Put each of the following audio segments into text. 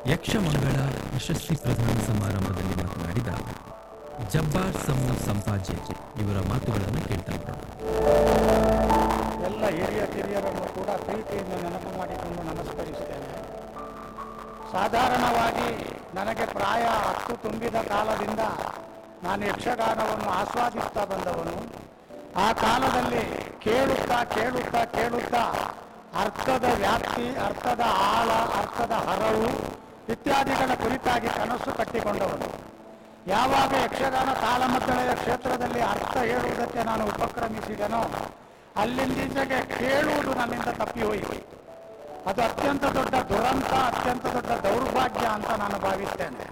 ಯಕ್ಷಮಂಗಳ ಯಶಸ್ವಿ ಪ್ರಧಾನ ಸಮಾರಂಭದಲ್ಲಿ ಮಾತನಾಡಿದ ಜಬ್ಬಾರ್ ಸಮೂಹ ಸಂಪಾಜೆ ಇವರ ಮಾತುಗಳನ್ನು ಕೇಳ್ತಾ ಇದ್ದಾರೆ ಎಲ್ಲ ಹಿರಿಯ ಕಿರಿಯರನ್ನು ಕೂಡ ಪ್ರೀತಿಯಿಂದ ನೆನಪು ಮಾಡಿಕೊಂಡು ನಮಸ್ಕರಿಸ್ತೇನೆ ಸಾಧಾರಣವಾಗಿ ನನಗೆ ಪ್ರಾಯ ಹತ್ತು ತುಂಬಿದ ಕಾಲದಿಂದ ನಾನು ಯಕ್ಷಗಾನವನ್ನು ಆಸ್ವಾದಿಸ್ತಾ ಬಂದವನು ಆ ಕಾಲದಲ್ಲಿ ಕೇಳುತ್ತಾ ಕೇಳುತ್ತಾ ಕೇಳುತ್ತಾ ಅರ್ಥದ ವ್ಯಾಪ್ತಿ ಅರ್ಥದ ಆಳ ಅರ್ಥದ ಹರವು ಇತ್ಯಾದಿಗಳ ಕುರಿತಾಗಿ ಕನಸು ಕಟ್ಟಿಕೊಂಡವನು ಯಾವಾಗ ಯಕ್ಷಗಾನ ತಾಳಮದ್ದಳೆಯ ಕ್ಷೇತ್ರದಲ್ಲಿ ಅರ್ಥ ಹೇಳುವುದಕ್ಕೆ ನಾನು ಉಪಕ್ರಮಿಸಿದನೋ ಅಲ್ಲಿಂದೀಚೆಗೆ ಕೇಳುವುದು ನನ್ನಿಂದ ತಪ್ಪಿ ಹೋಯಿತು ಅದು ಅತ್ಯಂತ ದೊಡ್ಡ ದುರಂತ ಅತ್ಯಂತ ದೊಡ್ಡ ದೌರ್ಭಾಗ್ಯ ಅಂತ ನಾನು ಭಾವಿಸ್ತೇನೆ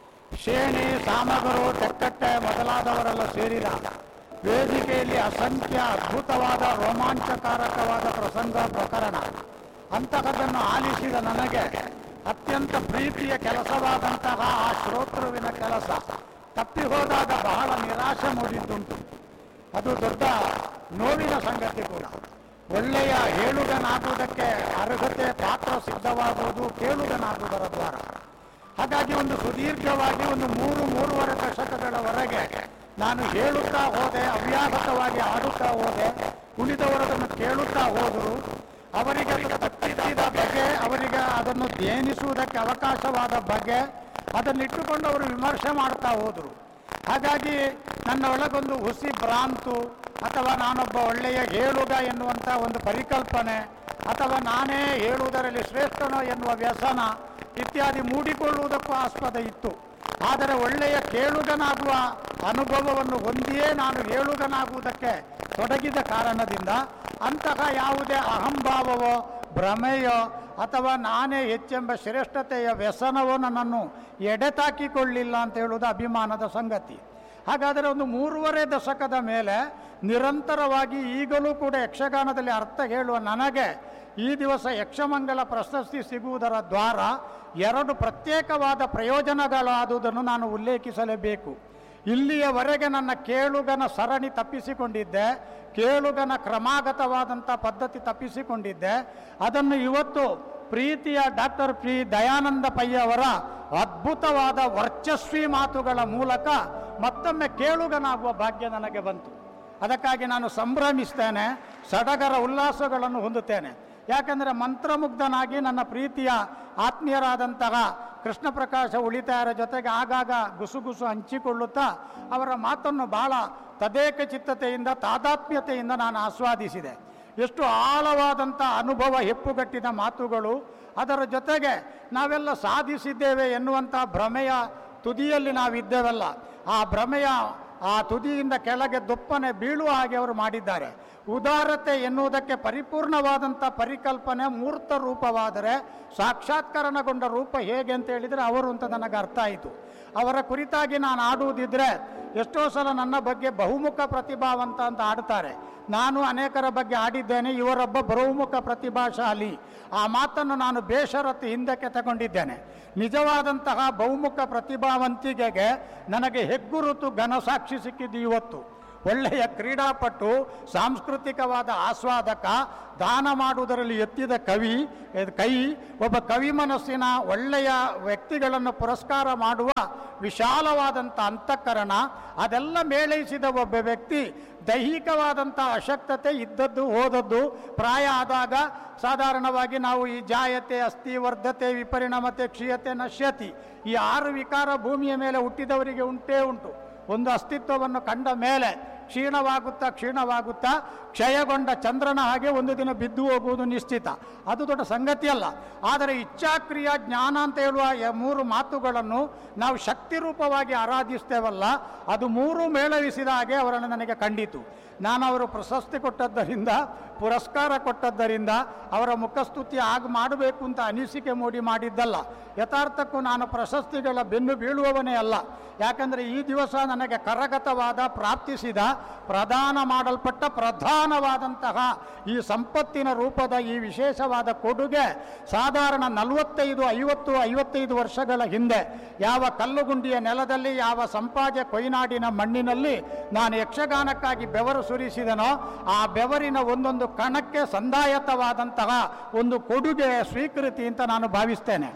ಶೇಣಿ ಸಾಮಗರು ತೆಕ್ಕಟ್ಟೆ ಮೊದಲಾದವರೆಲ್ಲ ಸೇರಿದ ವೇದಿಕೆಯಲ್ಲಿ ಅಸಂಖ್ಯ ಅದ್ಭುತವಾದ ರೋಮಾಂಚಕಾರಕವಾದ ಪ್ರಸಂಗ ಪ್ರಕರಣ ಅಂತಹದನ್ನು ಆಲಿಸಿದ ನನಗೆ ಅತ್ಯಂತ ಪ್ರೀತಿಯ ಕೆಲಸವಾದಂತಹ ಆ ಶ್ರೋತೃವಿನ ಕೆಲಸ ತಪ್ಪಿ ಹೋದಾಗ ಬಹಳ ನಿರಾಶೆ ಮೂಡಿದ್ದುಂಟು ಅದು ದೊಡ್ಡ ನೋವಿನ ಸಂಗತಿ ಕೂಡ ಒಳ್ಳೆಯ ಹೇಳುಗನಾಗುವುದಕ್ಕೆ ಅರ್ಹತೆ ಪಾತ್ರ ಸಿದ್ಧವಾಗುವುದು ಕೇಳುಗನಾಗುವುದರ ದ್ವಾರ ಹಾಗಾಗಿ ಒಂದು ಸುದೀರ್ಘವಾಗಿ ಒಂದು ಮೂರು ಮೂರುವರೆ ದಶಕಗಳವರೆಗೆ ನಾನು ಹೇಳುತ್ತಾ ಹೋದೆ ಅವ್ಯಾಹತವಾಗಿ ಆಡುತ್ತಾ ಹೋದೆ ಉಳಿದವರದನ್ನು ಕೇಳುತ್ತಾ ಹೋದರು ಅವರಿಗೆ ಅದು ತಪ್ಪಿದ್ದ ಬಗೆ ಅವರಿಗೆ ಅದನ್ನು ಧ್ಯಾನಿಸುವುದಕ್ಕೆ ಅವಕಾಶವಾದ ಬಗೆ ಅದನ್ನಿಟ್ಟುಕೊಂಡು ಅವರು ವಿಮರ್ಶೆ ಮಾಡ್ತಾ ಹೋದರು ಹಾಗಾಗಿ ನನ್ನ ಒಳಗೊಂದು ಹುಸಿ ಭ್ರಾಂತು ಅಥವಾ ನಾನೊಬ್ಬ ಒಳ್ಳೆಯ ಹೇಳುಗ ಎನ್ನುವಂಥ ಒಂದು ಪರಿಕಲ್ಪನೆ ಅಥವಾ ನಾನೇ ಹೇಳುವುದರಲ್ಲಿ ಶ್ರೇಷ್ಠನೋ ಎನ್ನುವ ವ್ಯಸನ ಇತ್ಯಾದಿ ಮೂಡಿಕೊಳ್ಳುವುದಕ್ಕೂ ಆಸ್ಪದ ಇತ್ತು ಆದರೆ ಒಳ್ಳೆಯ ಕೇಳುಗನಾಗುವ ಅನುಭವವನ್ನು ಹೊಂದಿಯೇ ನಾನು ಹೇಳುಗನಾಗುವುದಕ್ಕೆ ತೊಡಗಿದ ಕಾರಣದಿಂದ ಅಂತಹ ಯಾವುದೇ ಅಹಂಭಾವವೋ ಭ್ರಮೆಯೋ ಅಥವಾ ನಾನೇ ಹೆಚ್ಚೆಂಬ ಶ್ರೇಷ್ಠತೆಯ ವ್ಯಸನವೋ ನನ್ನನ್ನು ಎಡೆತಾಕಿಕೊಳ್ಳಿಲ್ಲ ಅಂತ ಹೇಳುವುದು ಅಭಿಮಾನದ ಸಂಗತಿ ಹಾಗಾದರೆ ಒಂದು ಮೂರುವರೆ ದಶಕದ ಮೇಲೆ ನಿರಂತರವಾಗಿ ಈಗಲೂ ಕೂಡ ಯಕ್ಷಗಾನದಲ್ಲಿ ಅರ್ಥ ಹೇಳುವ ನನಗೆ ಈ ದಿವಸ ಯಕ್ಷಮಂಗಲ ಪ್ರಶಸ್ತಿ ಸಿಗುವುದರ ದ್ವಾರ ಎರಡು ಪ್ರತ್ಯೇಕವಾದ ಪ್ರಯೋಜನಗಳಾದುದನ್ನು ನಾನು ಉಲ್ಲೇಖಿಸಲೇಬೇಕು ಇಲ್ಲಿಯವರೆಗೆ ನನ್ನ ಕೇಳುಗನ ಸರಣಿ ತಪ್ಪಿಸಿಕೊಂಡಿದ್ದೆ ಕೇಳುಗನ ಕ್ರಮಾಗತವಾದಂಥ ಪದ್ಧತಿ ತಪ್ಪಿಸಿಕೊಂಡಿದ್ದೆ ಅದನ್ನು ಇವತ್ತು ಪ್ರೀತಿಯ ಡಾಕ್ಟರ್ ಪಿ ದಯಾನಂದ ಪೈ ಅವರ ಅದ್ಭುತವಾದ ವರ್ಚಸ್ವಿ ಮಾತುಗಳ ಮೂಲಕ ಮತ್ತೊಮ್ಮೆ ಕೇಳುಗನಾಗುವ ಭಾಗ್ಯ ನನಗೆ ಬಂತು ಅದಕ್ಕಾಗಿ ನಾನು ಸಂಭ್ರಮಿಸ್ತೇನೆ ಸಡಗರ ಉಲ್ಲಾಸಗಳನ್ನು ಹೊಂದುತ್ತೇನೆ ಯಾಕಂದರೆ ಮಂತ್ರಮುಗ್ಧನಾಗಿ ನನ್ನ ಪ್ರೀತಿಯ ಆತ್ಮೀಯರಾದಂತಹ ಕೃಷ್ಣ ಪ್ರಕಾಶ ಉಳಿತಾಯರ ಜೊತೆಗೆ ಆಗಾಗ ಗುಸುಗುಸು ಹಂಚಿಕೊಳ್ಳುತ್ತಾ ಅವರ ಮಾತನ್ನು ಬಹಳ ತದೇಕ ಚಿತ್ತತೆಯಿಂದ ತಾದಾತ್ಮ್ಯತೆಯಿಂದ ನಾನು ಆಸ್ವಾದಿಸಿದೆ ಎಷ್ಟು ಆಳವಾದಂಥ ಅನುಭವ ಹೆಪ್ಪುಗಟ್ಟಿದ ಮಾತುಗಳು ಅದರ ಜೊತೆಗೆ ನಾವೆಲ್ಲ ಸಾಧಿಸಿದ್ದೇವೆ ಎನ್ನುವಂಥ ಭ್ರಮೆಯ ತುದಿಯಲ್ಲಿ ನಾವಿದ್ದೇವಲ್ಲ ಆ ಭ್ರಮೆಯ ಆ ತುದಿಯಿಂದ ಕೆಳಗೆ ದೊಪ್ಪನೆ ಬೀಳುವ ಹಾಗೆ ಅವರು ಮಾಡಿದ್ದಾರೆ ಉದಾರತೆ ಎನ್ನುವುದಕ್ಕೆ ಪರಿಪೂರ್ಣವಾದಂಥ ಪರಿಕಲ್ಪನೆ ಮೂರ್ತ ರೂಪವಾದರೆ ಸಾಕ್ಷಾತ್ಕರಣಗೊಂಡ ರೂಪ ಹೇಗೆ ಅಂತ ಹೇಳಿದರೆ ಅವರು ಅಂತ ನನಗೆ ಅರ್ಥ ಆಯಿತು ಅವರ ಕುರಿತಾಗಿ ನಾನು ಆಡುವುದಿದ್ರೆ ಎಷ್ಟೋ ಸಲ ನನ್ನ ಬಗ್ಗೆ ಬಹುಮುಖ ಪ್ರತಿಭಾವಂತ ಅಂತ ಆಡ್ತಾರೆ ನಾನು ಅನೇಕರ ಬಗ್ಗೆ ಆಡಿದ್ದೇನೆ ಇವರೊಬ್ಬ ಬಹುಮುಖ ಪ್ರತಿಭಾಶಾಲಿ ಆ ಮಾತನ್ನು ನಾನು ಬೇಷರತ್ತು ಹಿಂದಕ್ಕೆ ತಗೊಂಡಿದ್ದೇನೆ ನಿಜವಾದಂತಹ ಬಹುಮುಖ ಪ್ರತಿಭಾವಂತಿಕೆಗೆ ನನಗೆ ಹೆಗ್ಗುರುತು ಘನಸಾಕ್ಷಿ ಸಿಕ್ಕಿದ್ದು ಇವತ್ತು ಒಳ್ಳೆಯ ಕ್ರೀಡಾಪಟು ಸಾಂಸ್ಕೃತಿಕವಾದ ಆಸ್ವಾದಕ ದಾನ ಮಾಡುವುದರಲ್ಲಿ ಎತ್ತಿದ ಕವಿ ಎದ್- ಕೈ ಒಬ್ಬ ಕವಿ ಮನಸ್ಸಿನ ಒಳ್ಳೆಯ ವ್ಯಕ್ತಿಗಳನ್ನು ಪುರಸ್ಕಾರ ಮಾಡುವ ವಿಶಾಲವಾದಂಥ ಅಂತಃಕರಣ ಅದೆಲ್ಲ ಮೇಳೈಸಿದ ಒಬ್ಬ ವ್ಯಕ್ತಿ ದೈಹಿಕವಾದಂಥ ಅಶಕ್ತತೆ ಇದ್ದದ್ದು ಹೋದದ್ದು ಪ್ರಾಯ ಆದಾಗ ಸಾಧಾರಣವಾಗಿ ನಾವು ಈ ಜಾಯತೆ ಅಸ್ಥಿ ವರ್ಧತೆ ವಿಪರಿಣಾಮತೆ ಕ್ಷೀಯತೆ ನಶ್ಯತಿ ಈ ಆರು ವಿಕಾರ ಭೂಮಿಯ ಮೇಲೆ ಹುಟ್ಟಿದವರಿಗೆ ಉಂಟೇ ಉಂಟು ಒಂದು ಅಸ್ತಿತ್ವವನ್ನು ಕಂಡ ಮೇಲೆ ಕ್ಷೀಣವಾಗುತ್ತಾ ಕ್ಷೀಣವಾಗುತ್ತಾ ಕ್ಷಯಗೊಂಡ ಚಂದ್ರನ ಹಾಗೆ ಒಂದು ದಿನ ಬಿದ್ದು ಹೋಗುವುದು ನಿಶ್ಚಿತ ಅದು ದೊಡ್ಡ ಸಂಗತಿಯಲ್ಲ ಆದರೆ ಇಚ್ಛಾಕ್ರಿಯ ಜ್ಞಾನ ಅಂತ ಹೇಳುವ ಯ- ಮೂರು ಮಾತುಗಳನ್ನು ನಾವು ಶಕ್ತಿ ರೂಪವಾಗಿ ಆರಾಧಿಸ್ತೇವಲ್ಲ ಅದು ಮೂರು ಮೇಳವಿಸಿದ ಹಾಗೆ ಅವರನ್ನು ನನಗೆ ಕಂಡಿತು ನಾನು ಅವರು ಪ್ರಶಸ್ತಿ ಕೊಟ್ಟದ್ದರಿಂದ ಪುರಸ್ಕಾರ ಕೊಟ್ಟದ್ದರಿಂದ ಅವರ ಮುಖಸ್ತುತಿ ಆಗ ಮಾಡಬೇಕು ಅಂತ ಅನಿಸಿಕೆ ಮೂಡಿ ಮಾಡಿದ್ದಲ್ಲ ಯಥಾರ್ಥಕ್ಕೂ ನಾನು ಪ್ರಶಸ್ತಿಗಳ ಬೆನ್ನು ಬೀಳುವವನೇ ಅಲ್ಲ ಯಾಕಂದರೆ ಈ ದಿವಸ ನನಗೆ ಕರಗತವಾದ ಪ್ರಾಪ್ತಿಸಿದ ಪ್ರದಾನ ಮಾಡಲ್ಪಟ್ಟ ಪ್ರಧಾನವಾದಂತಹ ಈ ಸಂಪತ್ತಿನ ರೂಪದ ಈ ವಿಶೇಷವಾದ ಕೊಡುಗೆ ಸಾಧಾರಣ ನಲವತ್ತೈದು ಐವತ್ತು ಐವತ್ತೈದು ವರ್ಷಗಳ ಹಿಂದೆ ಯಾವ ಕಲ್ಲುಗುಂಡಿಯ ನೆಲದಲ್ಲಿ ಯಾವ ಸಂಪಾಜೆ ಕೊಯ್ನಾಡಿನ ಮಣ್ಣಿನಲ್ಲಿ ನಾನು ಯಕ್ಷಗಾನಕ್ಕಾಗಿ ಬೆವರು ಸುರಿಸಿದನೋ ಆ ಬೆವರಿನ ಒಂದೊಂದು ಕಣಕ್ಕೆ ಸಂದಾಯತವಾದಂತಹ ಒಂದು ಕೊಡುಗೆ ಸ್ವೀಕೃತಿ ಅಂತ ನಾನು ಭಾವಿಸ್ತೇನೆ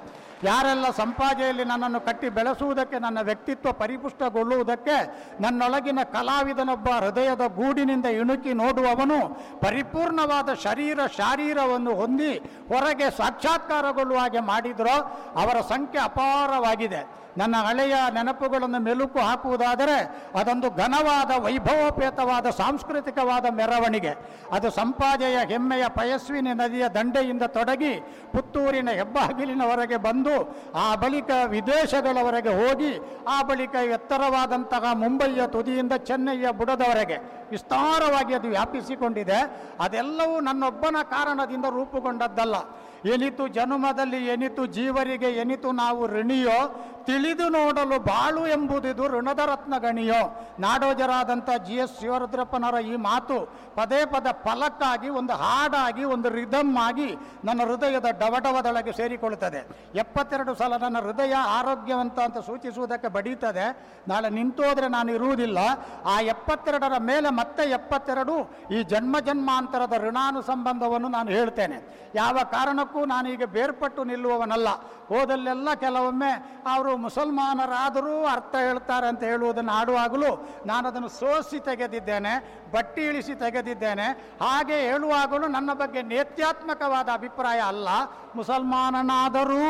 ಯಾರೆಲ್ಲ ಸಂಪಾಜೆಯಲ್ಲಿ ನನ್ನನ್ನು ಕಟ್ಟಿ ಬೆಳೆಸುವುದಕ್ಕೆ ನನ್ನ ವ್ಯಕ್ತಿತ್ವ ಪರಿಪುಷ್ಟಗೊಳ್ಳುವುದಕ್ಕೆ ನನ್ನೊಳಗಿನ ಕಲಾವಿದನೊಬ್ಬ ಹೃದಯದ ಗೂಡಿನಿಂದ ಇಣುಕಿ ನೋಡುವವನು ಪರಿಪೂರ್ಣವಾದ ಶರೀರ ಶಾರೀರವನ್ನು ಹೊಂದಿ ಹೊರಗೆ ಸಾಕ್ಷಾತ್ಕಾರಗೊಳ್ಳುವ ಹಾಗೆ ಮಾಡಿದರೋ ಅವರ ಸಂಖ್ಯೆ ಅಪಾರವಾಗಿದೆ ನನ್ನ ಹಳೆಯ ನೆನಪುಗಳನ್ನು ಮೆಲುಕು ಹಾಕುವುದಾದರೆ ಅದೊಂದು ಘನವಾದ ವೈಭವೋಪೇತವಾದ ಸಾಂಸ್ಕೃತಿಕವಾದ ಮೆರವಣಿಗೆ ಅದು ಸಂಪಾಜೆಯ ಹೆಮ್ಮೆಯ ಪಯಸ್ವಿನಿ ನದಿಯ ದಂಡೆಯಿಂದ ತೊಡಗಿ ಪುತ್ತೂರಿನ ಹೆಬ್ಬಾಗಿಲಿನವರೆಗೆ ಬಂದು ಆ ಬಳಿಕ ವಿದೇಶಗಳವರೆಗೆ ಹೋಗಿ ಆ ಬಳಿಕ ಎತ್ತರವಾದಂತಹ ಮುಂಬಯಿಯ ತುದಿಯಿಂದ ಚೆನ್ನೈಯ ಬುಡದವರೆಗೆ ವಿಸ್ತಾರವಾಗಿ ಅದು ವ್ಯಾಪಿಸಿಕೊಂಡಿದೆ ಅದೆಲ್ಲವೂ ನನ್ನೊಬ್ಬನ ಕಾರಣದಿಂದ ರೂಪುಗೊಂಡದ್ದಲ್ಲ ಎನಿತು ಜನುಮದಲ್ಲಿ ಎನಿತು ಜೀವರಿಗೆ ಎನಿತು ನಾವು ಋಣಿಯೋ ತಿಳಿದು ನೋಡಲು ಬಾಳು ಎಂಬುದಿದು ಋಣದ ರತ್ನ ಗಣಿಯೋ ನಾಡೋಜರಾದಂಥ ಜಿ ಎಸ್ ಶಿವರುದ್ರಪ್ಪನವರ ಈ ಮಾತು ಪದೇ ಪದ ಫಲಕ್ಕಾಗಿ ಒಂದು ಹಾಡಾಗಿ ಒಂದು ರಿದಮ್ ಆಗಿ ನನ್ನ ಹೃದಯದ ಡವಡವದೊಳಗೆ ಸೇರಿಕೊಳ್ಳುತ್ತದೆ ಎಪ್ಪತ್ತೆರಡು ಸಲ ನನ್ನ ಹೃದಯ ಆರೋಗ್ಯವಂತ ಅಂತ ಸೂಚಿಸುವುದಕ್ಕೆ ಬಡೀತದೆ ನಾಳೆ ನಿಂತೋದ್ರೆ ನಾನು ಇರುವುದಿಲ್ಲ ಆ ಎಪ್ಪತ್ತೆರಡರ ಮೇಲೆ ಮತ್ತೆ ಎಪ್ಪತ್ತೆರಡು ಈ ಜನ್ಮ ಜನ್ಮಾಂತರದ ಋಣಾನು ಸಂಬಂಧವನ್ನು ನಾನು ಹೇಳ್ತೇನೆ ಯಾವ ಕಾರಣಕ್ಕೂ ನಾನೀಗ ಬೇರ್ಪಟ್ಟು ನಿಲ್ಲುವವನಲ್ಲ ಹೋದಲ್ಲೆಲ್ಲ ಕೆಲವೊಮ್ಮೆ ಅವರು ಮುಸಲ್ಮಾನರಾದರೂ ಅರ್ಥ ಹೇಳ್ತಾರೆ ಅಂತ ಹೇಳುವುದನ್ನು ಆಡುವಾಗಲೂ ನಾನು ಅದನ್ನು ಸೋಸಿ ತೆಗೆದಿದ್ದೇನೆ ಬಟ್ಟಿ ಇಳಿಸಿ ತೆಗೆದಿದ್ದೇನೆ ಹಾಗೆ ಹೇಳುವಾಗಲೂ ನನ್ನ ಬಗ್ಗೆ ನೇತ್ಯಾತ್ಮಕವಾದ ಅಭಿಪ್ರಾಯ ಅಲ್ಲ ಮುಸಲ್ಮಾನನಾದರೂ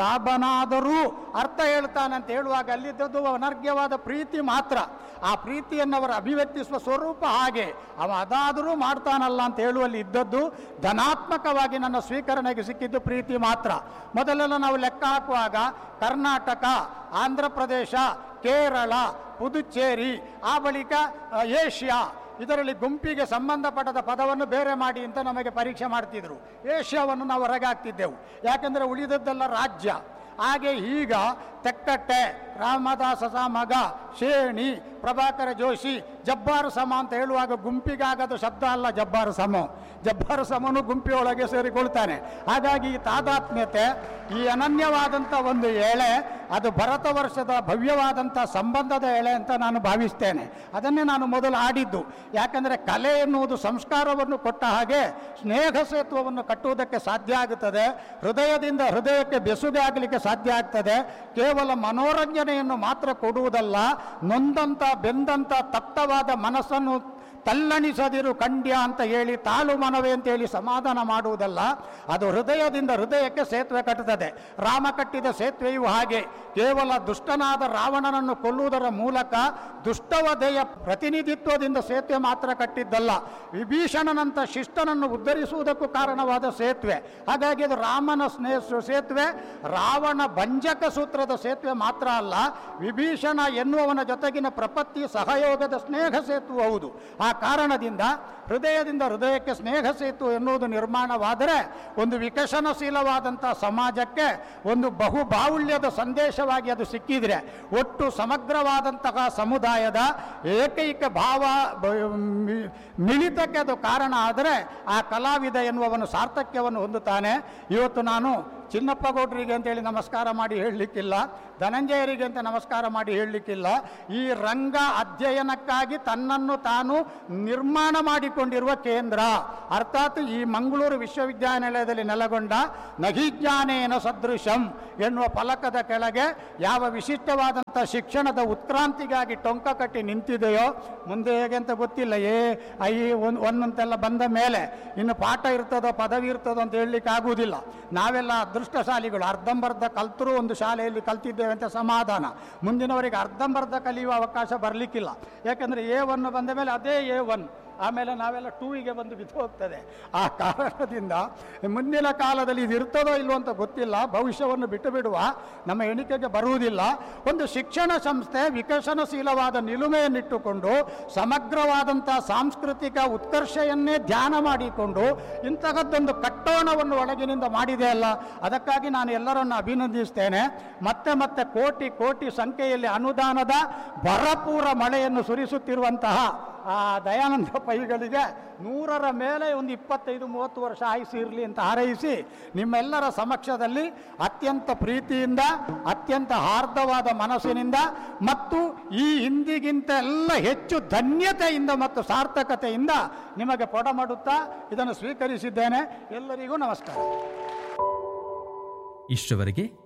ಸಾಬನಾದರೂ ಅರ್ಥ ಹೇಳ್ತಾನೆ ಅಂತ ಹೇಳುವಾಗ ಅಲ್ಲಿದ್ದದ್ದು ಅನರ್ಘ್ಯವಾದ ಪ್ರೀತಿ ಮಾತ್ರ ಆ ಪ್ರೀತಿಯನ್ನು ಅವರು ಅಭಿವ್ಯಕ್ತಿಸುವ ಸ್ವರೂಪ ಹಾಗೆ ಅವ ಅದಾದರೂ ಮಾಡ್ತಾನಲ್ಲ ಅಂತ ಹೇಳುವಲ್ಲಿ ಇದ್ದದ್ದು ಧನಾತ್ಮಕವಾಗಿ ನನ್ನ ಸ್ವೀಕರಣೆಗೆ ಸಿಕ್ಕಿದ್ದು ಪ್ರೀತಿ ಮಾತ್ರ ಮೊದಲೆಲ್ಲ ನಾವು ಲೆಕ್ಕ ಹಾಕುವಾಗ ಕರ್ನಾಟಕ ಆಂಧ್ರ ಪ್ರದೇಶ ಕೇರಳ ಪುದುಚೇರಿ ಆ ಬಳಿಕ ಅ, ಏಷ್ಯಾ ಇದರಲ್ಲಿ ಗುಂಪಿಗೆ ಸಂಬಂಧಪಟ್ಟದ ಪದವನ್ನು ಬೇರೆ ಮಾಡಿ ಅಂತ ನಮಗೆ ಪರೀಕ್ಷೆ ಮಾಡ್ತಿದ್ರು ಏಷ್ಯಾವನ್ನು ನಾವು ಹೊರಗೆ ಹಾಕ್ತಿದ್ದೆವು ಯಾಕೆಂದರೆ ಉಳಿದದ್ದೆಲ್ಲ ರಾಜ್ಯ ಹಾಗೆ ಈಗ ತೆಕ್ಕಟ್ಟೆ ರಾಮದಾಸ ಮಗ ಶೇಣಿ ಪ್ರಭಾಕರ ಜೋಶಿ ಜಬ್ಬಾರು ಸಮ ಅಂತ ಹೇಳುವಾಗ ಗುಂಪಿಗಾಗದ ಶಬ್ದ ಅಲ್ಲ ಜಬ್ಬಾರು ಸಮ ಜಬ್ಬಾರು ಸಮನು ಗುಂಪಿಯೊಳಗೆ ಸೇರಿಕೊಳ್ತಾನೆ ಹಾಗಾಗಿ ಈ ತಾದಾತ್ಮ್ಯತೆ ಈ ಅನನ್ಯವಾದಂಥ ಒಂದು ಎಳೆ ಅದು ಭರತ ವರ್ಷದ ಭವ್ಯವಾದಂಥ ಸಂಬಂಧದ ಎಳೆ ಅಂತ ನಾನು ಭಾವಿಸ್ತೇನೆ ಅದನ್ನೇ ನಾನು ಮೊದಲು ಆಡಿದ್ದು ಯಾಕಂದರೆ ಕಲೆ ಎನ್ನುವುದು ಸಂಸ್ಕಾರವನ್ನು ಕೊಟ್ಟ ಹಾಗೆ ಸ್ನೇಹ ಸೇತುವವನ್ನು ಕಟ್ಟುವುದಕ್ಕೆ ಸಾಧ್ಯ ಆಗುತ್ತದೆ ಹೃದಯದಿಂದ ಹೃದಯಕ್ಕೆ ಬೆಸುಗೆ ಆಗಲಿಕ್ಕೆ ಸಾಧ್ಯ ಆಗ್ತದೆ ಕೇವಲ ಮನೋರಂಜನೆಯನ್ನು ಮಾತ್ರ ಕೊಡುವುದಲ್ಲ ನೊಂದಂಥ ಬೆಂದಂಥ ತಪ್ತವಾದ ಮನಸ್ಸನ್ನು ತಲ್ಲಣಿಸದಿರು ಕಂಡ್ಯ ಅಂತ ಹೇಳಿ ತಾಳು ಮನವೇ ಅಂತ ಹೇಳಿ ಸಮಾಧಾನ ಮಾಡುವುದಲ್ಲ ಅದು ಹೃದಯದಿಂದ ಹೃದಯಕ್ಕೆ ಸೇತುವೆ ಕಟ್ಟುತ್ತದೆ ರಾಮ ಕಟ್ಟಿದ ಸೇತುವೆಯು ಹಾಗೆ ಕೇವಲ ದುಷ್ಟನಾದ ರಾವಣನನ್ನು ಕೊಲ್ಲುವುದರ ಮೂಲಕ ದುಷ್ಟವಧೆಯ ಪ್ರತಿನಿಧಿತ್ವದಿಂದ ಸೇತುವೆ ಮಾತ್ರ ಕಟ್ಟಿದ್ದಲ್ಲ ವಿಭೀಷಣನಂತ ಶಿಷ್ಟನನ್ನು ಉದ್ಧರಿಸುವುದಕ್ಕೂ ಕಾರಣವಾದ ಸೇತುವೆ ಹಾಗಾಗಿ ಅದು ರಾಮನ ಸ್ನೇಹ ಸೇತುವೆ ರಾವಣ ಭಂಜಕ ಸೂತ್ರದ ಸೇತುವೆ ಮಾತ್ರ ಅಲ್ಲ ವಿಭೀಷಣ ಎನ್ನುವವನ ಜೊತೆಗಿನ ಪ್ರಪತ್ತಿ ಸಹಯೋಗದ ಸ್ನೇಹ ಸೇತು ಹೌದು ಆ ಕಾರಣದಿಂದ ಹೃದಯದಿಂದ ಹೃದಯಕ್ಕೆ ಸ್ನೇಹ ಸೇತು ಎನ್ನುವುದು ನಿರ್ಮಾಣವಾದರೆ ಒಂದು ವಿಕಸನಶೀಲವಾದಂಥ ಸಮಾಜಕ್ಕೆ ಒಂದು ಬಹು ಬಾಹುಳ್ಯದ ಸಂದೇಶವಾಗಿ ಅದು ಸಿಕ್ಕಿದ್ರೆ ಒಟ್ಟು ಸಮಗ್ರವಾದಂತಹ ಸಮುದಾಯದ ಏಕೈಕ ಭಾವ ಬ- ಮಿ- ಮಿಳಿತಕ್ಕೆ ಅದು ಕಾರಣ ಆದರೆ ಆ ಕಲಾವಿದ ಎನ್ನುವವನು ಸಾರ್ಥಕ್ಯವನ್ನು ಹೊಂದುತ್ತಾನೆ ಇವತ್ತು ನಾನು ಚಿನ್ನಪ್ಪ ಗೌಡ್ರಿಗೆ ಅಂತೇಳಿ ನಮಸ್ಕಾರ ಮಾಡಿ ಹೇಳಲಿಕ್ಕಿಲ್ಲ ಧನಂಜಯರಿಗೆ ಅಂತ ನಮಸ್ಕಾರ ಮಾಡಿ ಹೇಳಲಿಕ್ಕಿಲ್ಲ ಈ ರಂಗ ಅಧ್ಯಯನಕ್ಕಾಗಿ ತನ್ನನ್ನು ತಾನು ನಿರ್ಮಾಣ ಮಾಡಿಕೊಂಡಿರುವ ಕೇಂದ್ರ ಅರ್ಥಾತ್ ಈ ಮಂಗಳೂರು ವಿಶ್ವವಿದ್ಯಾನಿಲಯದಲ್ಲಿ ನೆಲೆಗೊಂಡ ನಹಿಜ್ಞಾನೇನ ಸದೃಶಂ ಎನ್ನುವ ಫಲಕದ ಕೆಳಗೆ ಯಾವ ವಿಶಿಷ್ಟವಾದಂಥ ಶಿಕ್ಷಣದ ಉತ್ಕ್ರಾಂತಿಗಾಗಿ ಟೊಂಕ ಕಟ್ಟಿ ನಿಂತಿದೆಯೋ ಮುಂದೆ ಹೇಗೆ ಅಂತ ಗೊತ್ತಿಲ್ಲ ಏ ಐ ಒಂದು ಒಂದಂತೆಲ್ಲ ಬಂದ ಮೇಲೆ ಇನ್ನು ಪಾಠ ಇರ್ತದೋ ಪದವಿ ಇರ್ತದೋ ಅಂತ ಹೇಳಲಿಕ್ಕೆ ಆಗುವುದಿಲ್ಲ ನಾವೆಲ್ಲ ಅದೃಷ್ಟಶಾಲಿಗಳು ಅರ್ಧಂಬರ್ಧ ಕಲ್ತರೂ ಒಂದು ಶಾಲೆಯಲ್ಲಿ ಕಲ್ತಿದ್ದೇವೆ ಅಂತ ಸಮಾಧಾನ ಮುಂದಿನವರಿಗೆ ಅರ್ಧಂಬರ್ಧ ಕಲಿಯುವ ಅವಕಾಶ ಬರಲಿಕ್ಕಿಲ್ಲ ಯಾಕಂದರೆ ಎ ಒನ್ ಬಂದ ಮೇಲೆ ಅದೇ ಎ ಒನ್ ಆಮೇಲೆ ನಾವೆಲ್ಲ ಟೂವಿಗೆ ಬಂದು ಬಿದ್ದು ಹೋಗ್ತದೆ ಆ ಕಾರಣದಿಂದ ಮುಂದಿನ ಕಾಲದಲ್ಲಿ ಇದು ಇರ್ತದೋ ಇಲ್ವೋ ಅಂತ ಗೊತ್ತಿಲ್ಲ ಭವಿಷ್ಯವನ್ನು ಬಿಟ್ಟು ಬಿಡುವ ನಮ್ಮ ಎಣಿಕೆಗೆ ಬರುವುದಿಲ್ಲ ಒಂದು ಶಿಕ್ಷಣ ಸಂಸ್ಥೆ ವಿಕಸನಶೀಲವಾದ ನಿಲುಮೆಯನ್ನಿಟ್ಟುಕೊಂಡು ಸಮಗ್ರವಾದಂಥ ಸಾಂಸ್ಕೃತಿಕ ಉತ್ಕರ್ಷೆಯನ್ನೇ ಧ್ಯಾನ ಮಾಡಿಕೊಂಡು ಇಂತಹದ್ದೊಂದು ಕಟ್ಟೋಣವನ್ನು ಒಳಗಿನಿಂದ ಮಾಡಿದೆ ಅಲ್ಲ ಅದಕ್ಕಾಗಿ ನಾನು ಎಲ್ಲರನ್ನು ಅಭಿನಂದಿಸ್ತೇನೆ ಮತ್ತೆ ಮತ್ತೆ ಕೋಟಿ ಕೋಟಿ ಸಂಖ್ಯೆಯಲ್ಲಿ ಅನುದಾನದ ಭರಪೂರ ಮಳೆಯನ್ನು ಸುರಿಸುತ್ತಿರುವಂತಹ ಆ ದಯಾನಂದ ಪೈಗಳಿಗೆ ನೂರರ ಮೇಲೆ ಒಂದು ಇಪ್ಪತ್ತೈದು ಮೂವತ್ತು ವರ್ಷ ಆಯುಸ್ಸು ಇರಲಿ ಅಂತ ಹಾರೈಸಿ ನಿಮ್ಮೆಲ್ಲರ ಸಮಕ್ಷದಲ್ಲಿ ಅತ್ಯಂತ ಪ್ರೀತಿಯಿಂದ ಅತ್ಯಂತ ಹಾರ್ದವಾದ ಮನಸ್ಸಿನಿಂದ ಮತ್ತು ಈ ಹಿಂದಿಗಿಂತ ಎಲ್ಲ ಹೆಚ್ಚು ಧನ್ಯತೆಯಿಂದ ಮತ್ತು ಸಾರ್ಥಕತೆಯಿಂದ ನಿಮಗೆ ಪೊಡಮಾಡುತ್ತಾ ಇದನ್ನು ಸ್ವೀಕರಿಸಿದ್ದೇನೆ ಎಲ್ಲರಿಗೂ ನಮಸ್ಕಾರ ಇಷ್ಟವರೆಗೆ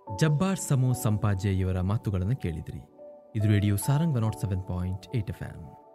ಜಬ್ಬಾರ್ ಸಮೋ ಸಂಪಾಜೆ ಇವರ ಮಾತುಗಳನ್ನು ಕೇಳಿದ್ರಿ ಇದು radio Sarang one nought seven point eight F M